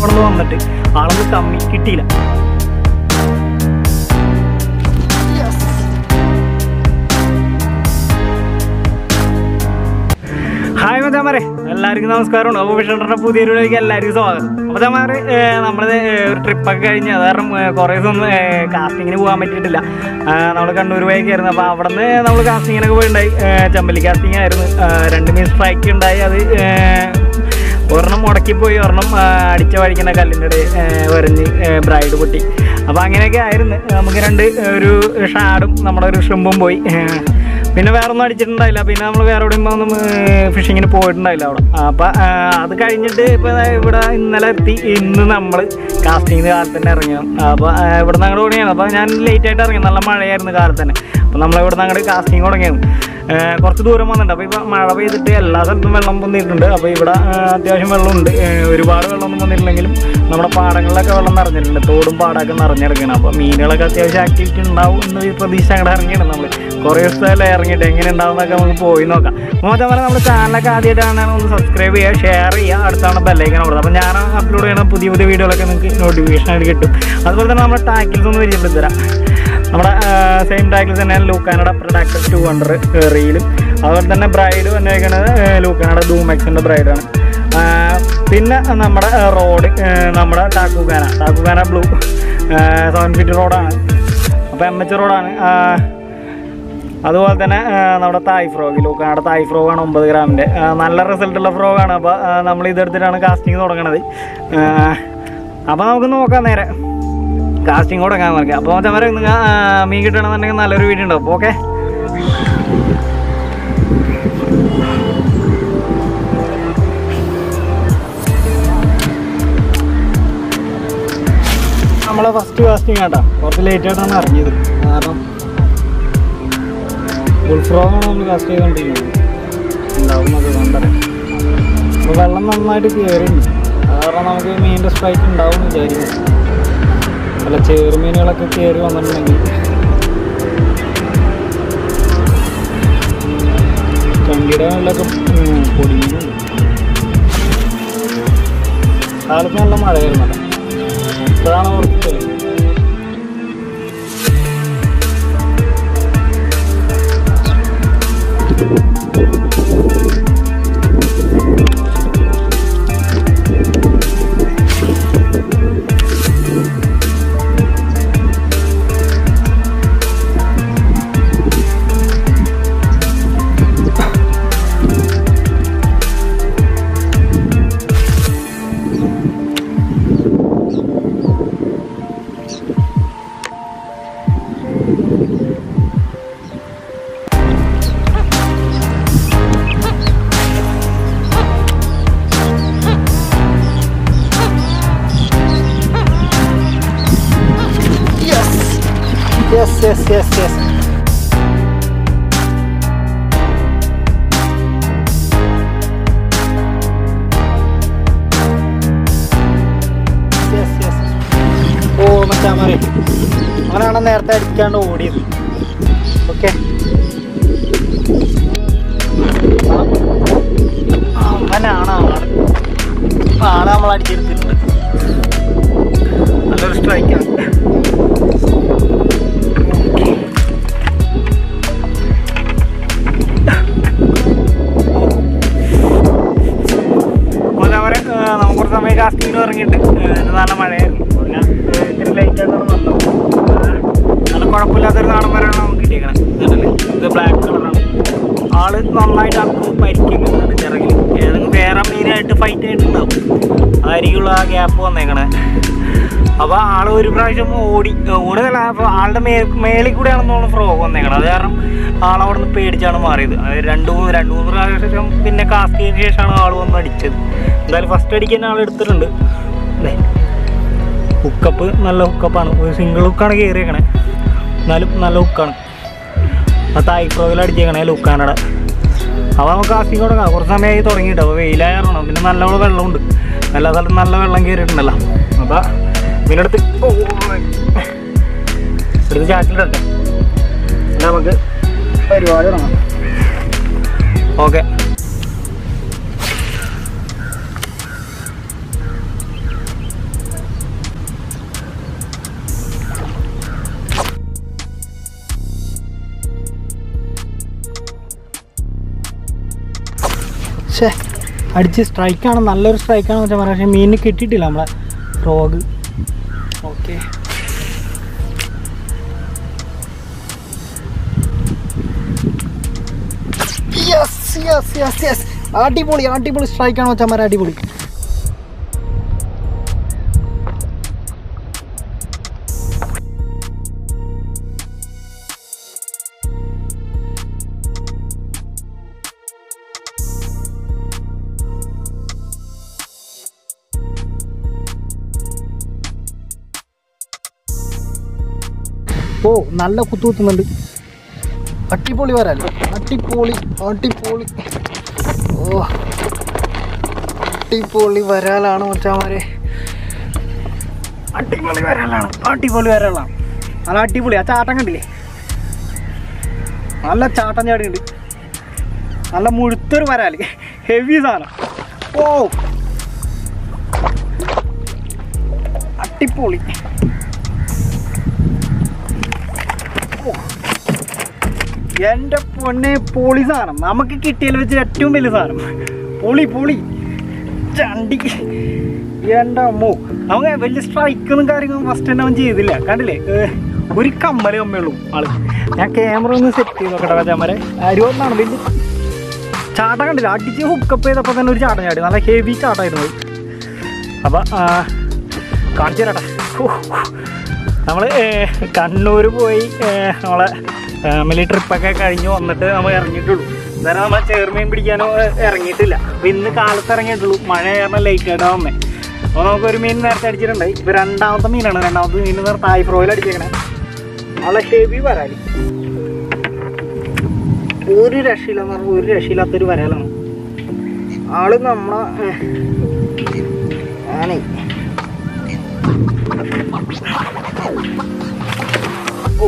അവിടെ നിന്ന് വന്നിട്ട് ആളൊന്ന് കമ്മി കിട്ടിയില്ല ഹായ് മച്ചാമാരെ എല്ലാവർക്കും നമസ്കാരമുണ്ട് അപ്പോൾ വിഷണ്ടറിൻ്റെ പുതിയൊരു വീഡിയോയ്ക്ക് എല്ലാവർക്കും സ്വാഗതം അപ്പോൾ മച്ചാമാരെ നമ്മൾ ഒരു ട്രിപ്പൊക്കെ കഴിഞ്ഞ് അത് കാരണം ഏ, കുറേ ദിവസം കാസ്റ്റിങ്ങിന് പോകാൻ പറ്റിയിട്ടില്ല നമ്മൾ കണ്ണൂർ പോയേക്കായിരുന്നു അപ്പോൾ അവിടെ നിന്ന് നമ്മൾ കാസ്റ്റിങ്ങിനൊക്കെ പോയിട്ടുണ്ടായി ഏ, ചമ്പല്ലി കാസ്റ്റിംഗ് ആയിരുന്നു ആ, രണ്ട് മീൻ സ്ട്രൈക്ക് ഉണ്ടായി അത് ഏ, ഒരെണ്ണം മുടക്കി പോയി ഒരെണ്ണം ആ, അടിച്ച വഴിക്കുന്ന കല്ലിൻ്റെ ഇടയിൽ വരഞ്ഞ് ബ്രൈഡ് പൊട്ടി അപ്പോൾ അങ്ങനെയൊക്കെ ആയിരുന്നു നമുക്ക് രണ്ട് ഒരു ഷാഡും നമ്മുടെ ഒരു ഷ്രിമ്പും പോയി ഏ, പിന്നെ വേറെ ഒന്നും അടിച്ചിട്ടുണ്ടായില്ല പിന്നെ നമ്മൾ വേറെ എവിടെയും ഒന്നും ഫിഷിങ്ങിന് പോയിട്ടുണ്ടായില്ല അവിടെ അപ്പോൾ അത് കഴിഞ്ഞിട്ട് ഇപ്പോൾ ഇവിടെ ഇന്നലെ എത്തി ഇന്ന് നമ്മൾ കാസ്റ്റിങ്ങിന് കാലത്ത് തന്നെ ഇറങ്ങി അപ്പോൾ ഇവിടെ നിന്ന് അങ്ങോട്ട് ഓടിയാണ് അപ്പോൾ ഞാൻ ലേറ്റ് ആയിട്ട് ഇറങ്ങി നല്ല മഴയായിരുന്നു കാലത്ത് തന്നെ അപ്പോൾ നമ്മൾ ഇവിടെ നിന്ന് അങ്ങോട്ട് കാസ്റ്റിംഗ് തുടങ്ങിയത് ഏഹ് കുറച്ച് ദൂരം വന്നിട്ടുണ്ട് അപ്പോൾ ഇപ്പോൾ മഴ പെയ്തിട്ട് എല്ലാ സ്ഥലത്തും വെള്ളം പൊന്നിയിട്ടുണ്ട് അപ്പോൾ ഇവിടെ ഏഹ് അത്യാവശ്യം വെള്ളമുണ്ട് ഏഹ് ഒരുപാട് വെള്ളമൊന്നും വന്നിട്ടില്ലെങ്കിലും നമ്മുടെ പാടങ്ങളിലൊക്കെ വെള്ളം നിറഞ്ഞിട്ടുണ്ട് തോടും പാടമൊക്കെ നിറഞ്ഞെടുക്കണം അപ്പോൾ മീനുകളൊക്കെ അത്യാവശ്യം ആക്ടിവിറ്റി ഉണ്ടാവും എന്ന് ഈ പ്രതീക്ഷ അങ്ങോട്ട് ഇറങ്ങിയാണ് നമ്മൾ കുറേ ദിവസമല്ലേ ഇറങ്ങിയിട്ട് എങ്ങനെ ഉണ്ടാവും എന്നൊക്കെ നമുക്ക് പോയി നോക്കാം അപ്പോൾ പറഞ്ഞാൽ നമ്മുടെ ചാനലൊക്കെ ആദ്യമായിട്ടാണ് ഒന്ന് സബ്സ്ക്രൈബ് ചെയ്യുക ഷെയർ ചെയ്യുക അടുത്താണ് ബെല്ലൈക്കൻ കൊടുത്തത് അപ്പോൾ ഞാൻ അപ്ലോഡ് ചെയ്യുന്ന പുതിയ പുതിയ വീഡിയോകളൊക്കെ നിങ്ങൾക്ക് നോട്ടിഫിക്കേഷൻ ആയിട്ട് കിട്ടും അതുപോലെ തന്നെ നമ്മുടെ ടാക്കിൽസ് ഒന്ന് പരിചയപ്പെടുത്തി തരാം നമ്മുടെ സെയിം ടാക്കിൽ തന്നെ ലൂക്കാനയുടെ പ്രൊഡക്റ്റ് ടു ഹൺഡ്രഡ് റീലും അതുപോലെ തന്നെ ബ്രൈഡ് വന്നേക്കുന്നത് ലൂക്കാനയുടെ ഡൂമെക്സിൻ്റെ ബ്രൈഡാണ് പിന്നെ നമ്മുടെ റോഡ് നമ്മുടെ ടാക്കുകാന ടാക്കുകാന ബ്ലൂ സെവൻ ഫീറ്റ് റോഡാണ് അപ്പോൾ എം എച്ച് റോഡാണ് അതുപോലെ തന്നെ ആ, നമ്മുടെ തായ് ഫ്രോഗ് ലൂക്കാനയുടെ തായ് ഫ്രോഗാണ് ഒമ്പത് ഗ്രാമിൻ്റെ നല്ല റിസൾട്ടുള്ള ഫ്രോഗാണ് അപ്പോൾ നമ്മൾ ഇതെടുത്തിട്ടാണ് കാസ്റ്റിംഗ് തുടങ്ങണത് അപ്പോൾ നമുക്ക് നോക്കാം നേരെ കാസ്റ്റിംഗ് തുടങ്ങാൻ നോക്കാം അപ്പോൾ ചമര നിങ്ങൾ മീൻ കിട്ടണമെന്നുണ്ടെങ്കിൽ നല്ലൊരു വീഡിയോ ഉണ്ടാവും അപ്പോൾ ഓക്കെ നമ്മളെ ഫസ്റ്റ് കാസ്റ്റിംഗ് ആട്ടാ കുറച്ച് ലേറ്റ് ആയിട്ടാണ് അറിഞ്ഞത് കാരണം ഫുൾഫ്രോഗാണ് നമ്മൾ കാസ്റ്റ് ചെയ്തുകൊണ്ടിരിക്കുന്നത് ഉണ്ടാവുന്നത് കണ്ടത് അപ്പോൾ വെള്ളം നന്നായിട്ട് കയറിണ്ട് അത് കാരണം നമുക്ക് മീനിൻ്റെ സ്ട്രൈക്ക് ഉണ്ടാവും എന്ന് വിചാരിക്കുന്നു അല്ല ചേറുമീനുകളൊക്കെ കയറി വന്നിട്ടുണ്ടെങ്കിൽ ചണ്ടിയുടെ വെള്ളമൊക്കെ പൊടിയുന്നുണ്ട് കാലത്ത് നല്ല മഴയായിരുന്നല്ലോ ഇപ്പോഴാണ് കുറച്ച് Yes, yes, yes, yes. Yes, yes. ഓ മച്ചാമാരെ അവനാണ് നേരത്തെ അടിക്കാണ്ട് ഓടിയത് ഓക്കെ അവനാണ് ആള് ഇപ്പൊ ആള് നമ്മൾ അടിച്ചെടുത്തിട്ടുണ്ട് നല്ലൊരു സ്ട്രൈക്കാണ് അപ്പോൾ അവരെ നമുക്ക് കുറച്ച് സമയം കാസ്റ്റിങ്ങിന് ഇറങ്ങിയിട്ട് ഇന്ന് നല്ല മഴയായിരുന്നു അപ്പോൾ ഞാൻ ഏഹ്, ഇത്തിരി ലൈറ്റ് ആയിട്ടാണ് വന്നത് ഏഹ്, നല്ല കുഴപ്പമില്ലാത്തൊരു നാടൻ വരെയാണ് നമുക്ക് കിട്ടിയേക്കണത് ഇതല്ലേ ഇത് ബ്ലാക്ക് കളറാണ് ആള് നന്നായിട്ട് അക്ക് പരിക്കുന്നുണ്ട് ചിറകിൽ ഏതെങ്കിലും വേറെ മീനായിട്ട് ഫൈറ്റ് ആയിട്ടുണ്ടാവും അതായിരിക്കുള്ള ആ ഗ്യാപ്പ് വന്നേക്കണേ അപ്പോൾ ആൾ ഒരു പ്രാവശ്യം ഓടി ഓടുന്നില്ല അപ്പോൾ ആളുടെ മേ മേളിൽ കൂടെയാണെന്ന് തോന്നുന്നു ഫ്രോഗ് വന്നേക്കണം അത് കാരണം ആളവിടെ നിന്ന് പേടിച്ചാണ് മാറിയത് അത് രണ്ട് മൂന്ന് രണ്ട് മൂന്ന് പ്രാവശ്യം പിന്നെ കാസ്റ്റ് ചെയ്തതിന് ശേഷമാണ് ആൾ വന്ന് അടിച്ചത് എന്തായാലും ഫസ്റ്റ് അടിക്കാൻ ആൾ എടുത്തിട്ടുണ്ട് അല്ലേ ഹുക്കപ്പ് നല്ല ഹുക്കപ്പാണ് ഒരു സിംഗിൾ ഹുക്കാണ് കയറിയേക്കണേ എന്നാലും നല്ല ഹുക്കാണ് ആ തായ് ഫ്രോഗിൽ അടിച്ചേക്കണേ ലുക്കാനയുടെ അപ്പോൾ നമുക്ക് കാസ്റ്റിംഗ് തുടങ്ങാം കുറച്ച് സമയമായി തുടങ്ങിയിട്ട് അപ്പോൾ വെയിലായിരുന്നു പിന്നെ നല്ലോണം വെള്ളമുണ്ട് എല്ലാ സ്ഥലത്തും നല്ല വെള്ളം കയറിയിട്ടുണ്ടല്ലോ അപ്പോൾ ഇതിനടുത്ത് ഓ, എടുത്ത് ചാറ്റിലിടട്ടെ എന്നാ നമുക്ക് പരിപാടി തുടങ്ങാം ഓക്കെ പക്ഷേ അടിച്ച് സ്ട്രൈക്കാണ് നല്ലൊരു സ്ട്രൈക്കാണെന്ന് വെച്ചാൽ പറയാം പക്ഷേ മീനിന് കിട്ടിയിട്ടില്ല നമ്മളെ frog okay yes yes yes yes അടിപൊളി അടിപൊളി സ്ട്രൈക്കാണ് വെച്ചാൽ അടിപൊളി ഓ നല്ല കുത്തു കുത്തുന്നുണ്ട് അട്ടിപ്പൊളി വരാല് അട്ടിപ്പൊളി അട്ടിപ്പൊളി ഓ അട്ടിപ്പൊളി വരാലാണ് മച്ചാമാരെ അടിപൊളി വരാലാണ് അടിപൊളി വരാലാണ് നല്ല അടിപൊളി ആ ചാട്ടം കണ്ടില്ലേ നല്ല ചാട്ടം ചാടിയുണ്ട് നല്ല മുഴുത്തൊരു വരാല് ഹെവി സാധനം ഓ അട്ടിപ്പൊളി എൻ്റെ പൊന്നെ പൊളി സാധനം നമുക്ക് കിട്ടിയതിൽ വെച്ച് ഏറ്റവും വലിയ സാധനം പൊളി പൊളി ചണ്ടി എൻ്റെ അമ്മോ നമുക്ക് വലിയ സ്ട്രൈക്കൊന്നും കാര്യങ്ങളും ഫസ്റ്റ് തന്നെ അവൻ ചെയ്തില്ല കണ്ടില്ലേ ഏ, ഒരു കമ്മല് കമ്മിയുള്ളൂ ആള് ഞാൻ ക്യാമറ ഒന്ന് സെറ്റ് ചെയ്ത് നോക്കട്ടെ രാജാമാരെ അരുവന്നാണ് വലിയ ചാട്ടം കണ്ടില്ല അടിച്ച് ഹുക്കപ്പ് ചെയ്തപ്പോൾ തന്നെ ഒരു ചാട്ടം ചാടി നല്ല ഹെവി ചാട്ടമായിരുന്നു അത് അപ്പം കാണിച്ചു തരട്ടെ നമ്മൾ കണ്ണൂർ പോയി ഏ, നമ്മളെ ഫാമിലി ട്രിപ്പൊക്കെ കഴിഞ്ഞ് വന്നിട്ട് നമ്മൾ ഇറങ്ങിയിട്ടുള്ളൂ അന്നേരം നമ്മൾ ചേർമീൻ പിടിക്കാനോ ഏ, ഇറങ്ങിയിട്ടില്ല അപ്പം ഇന്ന് കാലത്ത് ഇറങ്ങിയിട്ടുള്ളൂ മഴ കാരണം ലേറ്റ് ആയിട്ടാണ് വന്നേ അപ്പോൾ നമുക്കൊരു മീൻ നേരത്തെ അടിച്ചിട്ടുണ്ടായി ഇപ്പോൾ രണ്ടാമത്തെ മീനാണ് രണ്ടാമത്തെ മീൻ നേരത്തെ തായ് ഫ്രോയിൽ അടിച്ചേക്കണേ നല്ല ഹെവി വരാലി ഒരു രക്ഷയില്ലെന്ന് പറഞ്ഞാൽ ഒരു രക്ഷയില്ലാത്തൊരു വരാലാണ് ആള് നമ്മളെ ഏ, ആണേ ഓ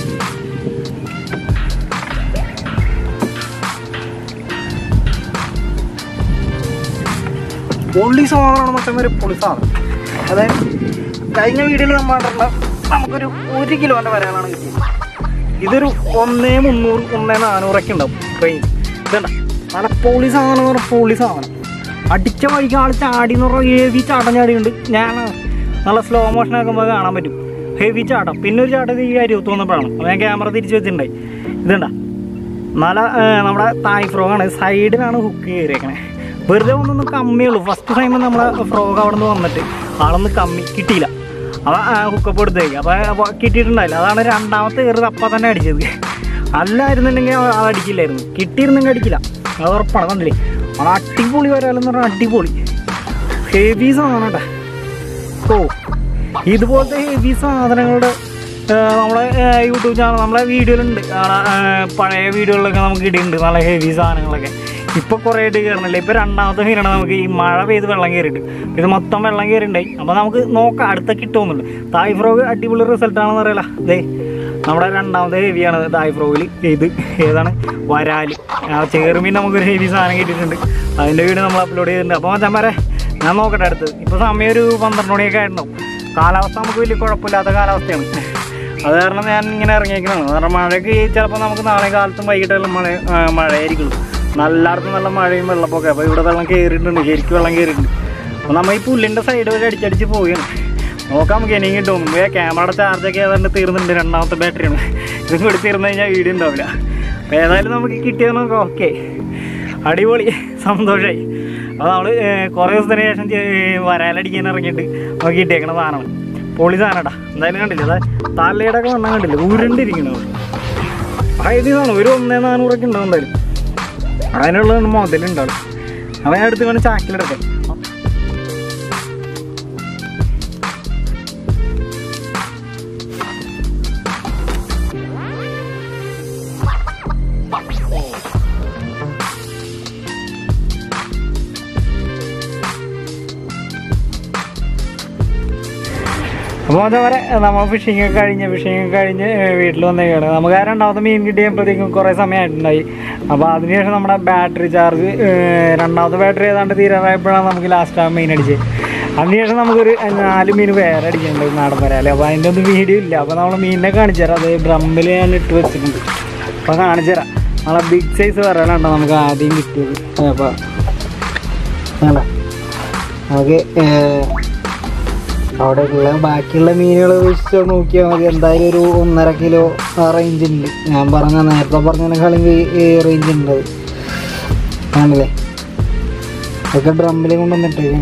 പൊള്ളി സാധനമാണ് മറ്റേ ഒരു പൊളി സാധനം അതായത് കഴിഞ്ഞ വീഡിയോയിൽ നമ്മൾ കണ്ടിട്ടുള്ള നമുക്കൊരു ഒരു കിലോൻ്റെ വരാനാണ് കിട്ടിയത് ഇതൊരു ഒന്നേ മുന്നൂറ് ഒന്നേ നാനൂറൊക്കെ ഉണ്ടാവും ട്രെയിൻ ഇതണ്ട നല്ല പൊളി സാധനം എന്ന് പറഞ്ഞാൽ പൊളി സാധനം അടിച്ച വഴിക്ക് ആൾ ചാടി എന്ന് പറഞ്ഞാൽ ഹെവി ചാട്ടം ചാടിയുണ്ട് ഞാൻ നല്ല സ്ലോ മോഷൻ ആക്കുമ്പോൾ കാണാൻ പറ്റും ഹെവി ചാട്ടം പിന്നെ ഒരു ചാട്ടം ഈ അരുവത്ത് വന്നപ്പോഴാണ് അപ്പോൾ ഞാൻ ക്യാമറ തിരിച്ച് വെച്ചിട്ടുണ്ടായി ഇതണ്ട നല്ല ആ, നമ്മുടെ തായ് ഫ്രോഗാണ് സൈഡിലാണ് ഹുക്ക് കയറിയേക്കണേ വെറുതെ ഒന്നൊന്ന് കമ്മിയുള്ളൂ ഫസ്റ്റ് ടൈം നമ്മളെ ഫ്രോഗ് അവിടെ നിന്ന് വന്നിട്ട് ആളൊന്ന് കമ്മി കിട്ടിയില്ല അവ ഹുക്കപ്പ് എടുത്തേക്ക് അപ്പോൾ കിട്ടിയിട്ടുണ്ടായില്ല അതാണ് രണ്ടാമത്തെ കയറി അപ്പം തന്നെ അടിച്ചത് അല്ലായിരുന്നുണ്ടെങ്കിൽ അത് അടിക്കില്ലായിരുന്നു കിട്ടിയിരുന്നെങ്കിൽ അടിക്കില്ല അത് ഉറപ്പാണ് കണ്ടില്ലേ അത് അടിപൊളി വരാലെന്ന് പറഞ്ഞാൽ അടിപൊളി ഹെവി സാധനം കേട്ടോ ഓ ഇതുപോലത്തെ ഹെവി സാധനങ്ങളുടെ ആ, നമ്മളെ ആ, യൂട്യൂബ് ചാനൽ നമ്മളെ വീഡിയോയിലുണ്ട് ആടെ, ആ, പഴയ വീഡിയോകളിലൊക്കെ നമുക്ക് ഇടുന്നുണ്ട് നല്ല ഹെവി സാധനങ്ങളൊക്കെ ഇപ്പോൾ കുറേ ആയിട്ട് കയറണില്ല ഇപ്പോൾ രണ്ടാമത്തെ മീനാണ് നമുക്ക് ഈ മഴ പെയ്ത് വെള്ളം കയറിയിട്ട് ഇത് മൊത്തം വെള്ളം കയറിണ്ടായി അപ്പോൾ നമുക്ക് നോക്കാം അടുത്ത കിട്ടുമെന്നുണ്ട് തായ് ഫ്രോഗ് അടിപൊളി റിസൾട്ടാണെന്ന് അറിയില്ല ദേ നമ്മുടെ രണ്ടാമത്തെ ഹെവിയാണ് തായ് ഫ്രോഗിൽ ഇത് ഏതാണ് വരാല് ആ ചെറുമീൻ നമുക്കൊരു ഹെവി സാധനം കിട്ടിയിട്ടുണ്ട് അതിൻ്റെ വീഡിയോ നമ്മൾ അപ്ലോഡ് ചെയ്തിട്ടുണ്ട് അപ്പോൾ മച്ചാൻ വരെ ഞാൻ നോക്കട്ടെ അടുത്ത് ഇപ്പോൾ സമയം ഒരു പന്ത്രണ്ട് മണിയൊക്കെ ആയിട്ടുണ്ടാവും കാലാവസ്ഥ നമുക്ക് വലിയ കുഴപ്പമില്ലാത്ത കാലാവസ്ഥയാണ് അത് കാരണം ഞാൻ ഇങ്ങനെ ഇറങ്ങിയേക്കുന്നതാണ് കാരണം മഴയ്ക്ക് ചിലപ്പോൾ നമുക്ക് നാളെ കാലത്തും വൈകിട്ടെല്ലാം മഴ ആ, മഴയായിരിക്കുള്ളൂ നല്ലായിടത്തും നല്ല മഴയും വെള്ളപ്പൊക്കെ അപ്പോൾ ഇവിടെ വെള്ളം കയറിയിട്ടുണ്ട് ശരിക്കും വെള്ളം കയറിയിട്ടുണ്ട് അപ്പോൾ നമ്മൾ ഈ പുല്ലിൻ്റെ സൈഡ് വരെ അടിച്ചടിച്ച് പോവുകയാണ് നോക്കാം നമുക്ക് ഇനിയും കിട്ടും മുമ്പേ ക്യാമറയുടെ ചാർജൊക്കെ ഏതാണ്ട് തീർന്നിട്ടുണ്ട് രണ്ടാമത്തെ ബാറ്ററിയാണ് ഇതും കൂടി തീർന്നു കഴിഞ്ഞാൽ വീഡിയോ ഉണ്ടാവില്ല അപ്പോൾ ഏതായാലും നമുക്ക് കിട്ടിയത് നോക്കാം ഓക്കെ അടിപൊളി സന്തോഷമായി അപ്പോൾ നമ്മൾ കുറേ ദിവസത്തിന് ശേഷം ചെ- വരാലടിക്കാൻ ഇറങ്ങിയിട്ട് നമുക്ക് കിട്ടിയേക്കണ സാധനമാണ് പൊളി സാധനട്ടാ എന്തായാലും കണ്ടില്ല അതായത് തലയുടെ ഒക്കെ വണ്ണം കണ്ടില്ല ഉരുണ്ടിരിക്കണത് ആയതാണ് ഒരു ഒന്നേ നാനൂറൊക്കെ ഉണ്ടാവും എന്തായാലും അതിനുള്ള മുതലുണ്ടാവും അവൻ അടുത്ത് വേണം ചാക്കിലെടുക്കാം അപ്പോൾ അതേപോലെ നമ്മൾ ഫിഷിംഗ് ഒക്കെ കഴിഞ്ഞ് ഫിഷിംഗ് ഒക്കെ കഴിഞ്ഞ് വീട്ടിൽ വന്നേക്കാണ് നമുക്ക് ആ രണ്ടാമത്തെ മീൻ കിട്ടിയപ്പോഴത്തേക്കും കുറേ സമയമായിട്ടുണ്ടായി അപ്പോൾ അതിനുശേഷം നമ്മുടെ ബാറ്ററി ചാർജ് രണ്ടാമത്തെ ബാറ്ററി ഏതാണ്ട് തീരാറായപ്പോഴാണ് നമുക്ക് ലാസ്റ്റ് ആ മീൻ അടിച്ചത് അതിനുശേഷം നമുക്കൊരു നാല് മീൻ വേറെ അടിക്കുന്നുണ്ട് നാടൻ വരാല് അപ്പോൾ അതിൻ്റെ ഒന്നും വീഡിയോ ഇല്ല അപ്പോൾ നമ്മൾ മീനിനെ കാണിച്ചു തരാം അത് ഡ്രമ്മിൽ ഞാൻ ഇട്ട് വെച്ചിട്ടുണ്ട് അപ്പോൾ കാണിച്ചു തരാം നമ്മളെ ബിഗ് സൈസ് വരാലുണ്ടോ നമുക്ക് ആദ്യം കിട്ടിയത് അപ്പോൾ വേണ്ട നമുക്ക് ഏർ, അവിടെയുള്ള ബാക്കിയുള്ള മീനുകൾ വെച്ച് നോക്കിയാൽ മതി എന്തായാലും ഒരു ഒന്നര കിലോ ആ റേഞ്ച് ഉണ്ട് ഞാൻ പറഞ്ഞ നേരത്തെ പറഞ്ഞതിനേക്കാളും റേഞ്ച് ഉണ്ട് അത് ആണല്ലേ അതൊക്കെ ഡ്രമ്മിൽ കൊണ്ടുവന്നിട്ടേക്കാണ്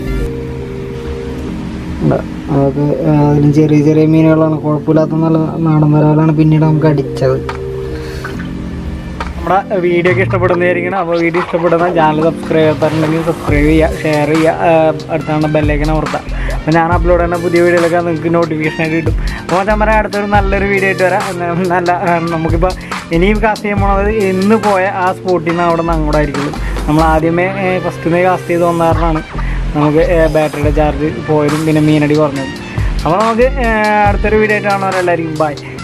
ഉണ്ട്. നമുക്ക് അതിലും ചെറിയ ചെറിയ മീനുകളാണ് കുഴപ്പമില്ലാത്ത നല്ല നാടൻ വരാലാണ് പിന്നീട് നമുക്ക് അടിച്ചത് നമ്മുടെ വീഡിയോ ഒക്കെ ഇഷ്ടപ്പെടുന്നതായിരിക്കണം അപ്പോൾ വീഡിയോ ഇഷ്ടപ്പെടുന്ന ചാനൽ സബ്സ്ക്രൈബ് ചെയ്യാത്തുണ്ടെങ്കിൽ സബ്സ്ക്രൈബ് ചെയ്യുക ഷെയർ ചെയ്യുക അടുത്താണ് ബെല്ലേക്കനെ ഓർത്താം അപ്പോൾ ഞാൻ അപ്ലോഡ് ചെയ്യുന്ന പുതിയ വീഡിയോയിലൊക്കെ നിങ്ങൾക്ക് നോട്ടിഫിക്കേഷൻ ആയിട്ട് കിട്ടും അപ്പോൾ ഞാൻ പറയാം അടുത്തൊരു നല്ലൊരു വീഡിയോ ആയിട്ട് വരാം എന്നാ- നല്ല ആ, നമുക്കിപ്പോൾ ഇനിയും കാസ്റ്റ് ചെയ്യാൻ പോണത് ഇന്ന് പോയ ആ സ്പോട്ടിൽ നിന്ന് അവിടെ നിന്ന് അങ്ങോട്ട് ആയിരിക്കുള്ളൂ നമ്മൾ ആദ്യമേ ഫസ്റ്റ് നിന്ന് കാസ്റ്റ് ചെയ്ത് വന്ന കാരണമാണ് നമുക്ക് ബാറ്ററിയുടെ ചാർജ് പോയതും പിന്നെ മീനടി കുറഞ്ഞതും അപ്പോൾ നമുക്ക് ഏ, അടുത്തൊരു വീഡിയോ ആയിട്ട് കാണുന്നവരെല്ലാവർക്കും ബൈ